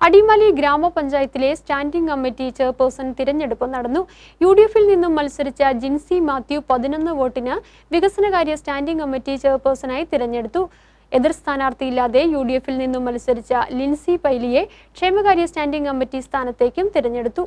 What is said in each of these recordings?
അടിമാലി ഗ്രാമപഞ്ചായത്തിലെ standing committee chairperson തിരഞ്ഞെടുപ്പ് നടന്നു യു ഡി എഫിൽ നിന്നും മത്സരിച്ച ജിൻസി മാത്യു പതിനൊന്ന് വോട്ടിന് വികസനകാര്യ സ്റ്റാൻഡിംഗ് കമ്മിറ്റി ചെയർപേഴ്സണായി തിരഞ്ഞെടുത്തു എതിർ സ്ഥാനാർത്ഥിയില്ലാതെ യു ഡി എഫിൽ നിന്നും മത്സരിച്ച ലിൻസി പൈലിയെ ക്ഷേമകാര്യ സ്റ്റാൻഡിംഗ് കമ്മിറ്റി സ്ഥാനത്തേക്കും തിരഞ്ഞെടുത്തു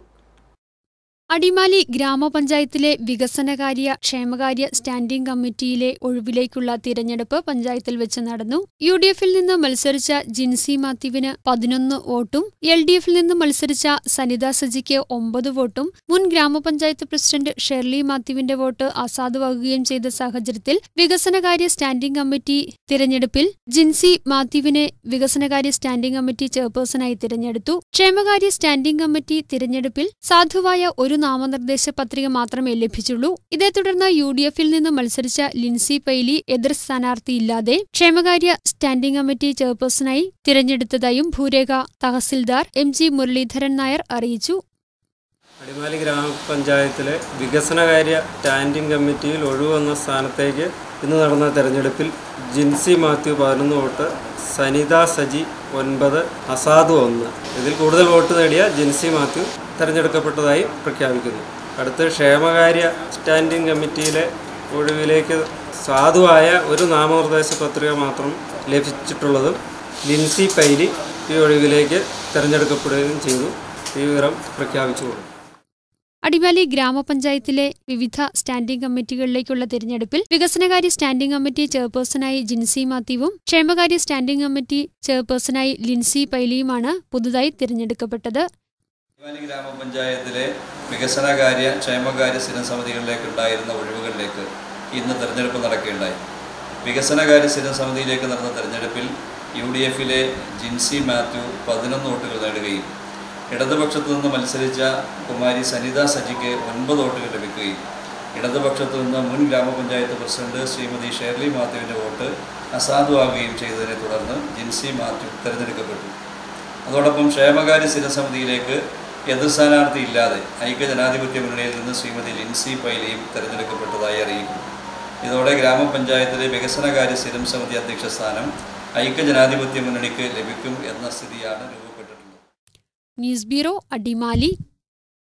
അടിമാലി ഗ്രാമപഞ്ചായത്തിലെ വികസനകാര്യ ക്ഷേമകാര്യ സ്റ്റാൻഡിംഗ് കമ്മിറ്റിയിലെ ഒഴിവിലേക്കുള്ള തിരഞ്ഞെടുപ്പ് പഞ്ചായത്തിൽ വെച്ച് നടന്നു യു ഡി എഫിൽ നിന്ന് മത്സരിച്ച ജിൻസി മാത്യുവിന് പതിനൊന്ന് വോട്ടും എൽ ഡി എഫിൽ നിന്ന് മത്സരിച്ച സനിത സജിക്ക് ഒമ്പത് വോട്ടും മുൻ ഗ്രാമപഞ്ചായത്ത് പ്രസിഡന്റ് ഷെർലി മാത്യുവിന്റെ വോട്ട് അസാധുവാകുകയും ചെയ്ത സാഹചര്യത്തിൽ വികസനകാര്യ സ്റ്റാൻഡിംഗ് കമ്മിറ്റി തിരഞ്ഞെടുപ്പിൽ ജിൻസി മാത്യുവിനെ വികസനകാര്യ സ്റ്റാൻഡിംഗ് കമ്മിറ്റി ചെയർപേഴ്സണായി തിരഞ്ഞെടുത്തു ക്ഷേമകാര്യ സ്റ്റാൻഡിംഗ് കമ്മിറ്റി തിരഞ്ഞെടുപ്പിൽ സാധുവായ ഒരു നാമനിർദ്ദേശ പത്രിക മാത്രമേ ലഭിച്ചുള്ളൂ ഇതേ തുടർന്ന് യു ഡി എഫിൽ നിന്ന് മത്സരിച്ച ലിൻസി പൈലി എതിർ സ്ഥാനാർത്ഥിയില്ലാതെ ക്ഷേമകാര്യ സ്റ്റാൻഡിംഗ് കമ്മിറ്റി ചെയർപേഴ്സണായി തിരഞ്ഞെടുത്തതായും ഭൂരേഖ തഹസിൽദാർ എം ജി മുരളീധരൻ നായർ അറിയിച്ചു അടിമാലി ഗ്രാമപഞ്ചായത്തിലെ വികസനകാര്യ സ്റ്റാൻഡിംഗ് കമ്മിറ്റിയിൽ ഒഴിവന്ന സ്ഥാനത്തേക്ക് ഇന്ന് നടന്ന തെരഞ്ഞെടുപ്പിൽ ജിൻസി മാത്യു പതിനൊന്ന് വോട്ട് സനിത സജി ഒൻപത് അസാദു ഒന്ന് ഇതിൽ കൂടുതൽ വോട്ട് നേടിയ ജിൻസി മാത്യു തെരഞ്ഞെടുക്കപ്പെട്ടതായി പ്രഖ്യാപിക്കുന്നു അടുത്ത് ക്ഷേമകാര്യ സ്റ്റാൻഡിംഗ് കമ്മിറ്റിയിലെ ഒഴിവിലേക്ക് സാധുവായ ഒരു നാമനിർദ്ദേശ പത്രിക മാത്രം ലഭിച്ചിട്ടുള്ളതും ലിൻസി പൈലി ഈ ഒഴിവിലേക്ക് തിരഞ്ഞെടുക്കപ്പെടുകയും ചെയ്തു ഈ വിവരം പ്രഖ്യാപിച്ചു കൊടുത്തു അടിമാലി ഗ്രാമപഞ്ചായത്തിലെ വിവിധ സ്റ്റാൻഡിംഗ് കമ്മിറ്റികളിലേക്കുള്ള തിരഞ്ഞെടുപ്പിൽ വികസനകാര്യ സ്റ്റാൻഡിംഗ് കമ്മിറ്റി ചെയർപേഴ്സണായി ജിൻസി മാത്യുവും ക്ഷേമകാര്യ സ്റ്റാൻഡിംഗ് കമ്മിറ്റി ചെയർപേഴ്സണായി ലിൻസി പൈലിയുമാണ് പുതുതായി തിരഞ്ഞെടുക്കപ്പെട്ടത് അടിമാലി ഗ്രാമപഞ്ചായത്തിലെ വികസനകാര്യ ക്ഷേമകാര്യ സ്ഥിരം സമിതികളിലേക്ക് ഉണ്ടായിരുന്ന ഒഴിവുകളിലേക്ക് ഇന്ന് തെരഞ്ഞെടുപ്പ് നടക്കുകയുണ്ടായി വികസനകാര്യ സ്ഥിരം സമിതിയിലേക്ക് നടന്ന തെരഞ്ഞെടുപ്പിൽ യു ഡി എഫിലെ ജിൻസി മാത്യു പതിനൊന്ന് വോട്ടുകൾ നേടുകയും ഇടതുപക്ഷത്തു നിന്ന് മത്സരിച്ച കുമാരി സനിത സജിക്ക് ഒൻപത് വോട്ടുകൾ ലഭിക്കുകയും ഇടതുപക്ഷത്തു നിന്ന് മുൻ ഗ്രാമപഞ്ചായത്ത് പ്രസിഡന്റ് ശ്രീമതി ഷേർലി മാത്യുവിൻ്റെ വോട്ട് അസാധുവാകുകയും ചെയ്തതിനെ തുടർന്ന് ജിൻസി മാത്യു തിരഞ്ഞെടുക്കപ്പെട്ടു അതോടൊപ്പം ക്ഷേമകാര്യ സ്ഥിരസമിതിയിലേക്ക് എതിർ സ്ഥാനാർത്ഥി ഇല്ലാതെ ഐക്യ ജനാധിപത്യ മുന്നണിയിൽ നിന്ന് ശ്രീമതി ലിൻസി പൈലിയും തെരഞ്ഞെടുക്കപ്പെട്ടതായി അറിയിക്കുന്നു ഇതോടെ ഗ്രാമപഞ്ചായത്തിലെ വികസനകാര്യ സ്ഥിരം സമിതി അധ്യക്ഷ സ്ഥാനം ഐക്യ ജനാധിപത്യ മുന്നണിക്ക് ലഭിക്കും എന്ന സ്ഥിതിയാണ് രൂപപ്പെട്ടിട്ടുള്ളത് ന്യൂസ് ബ്യൂറോ അടിമാലി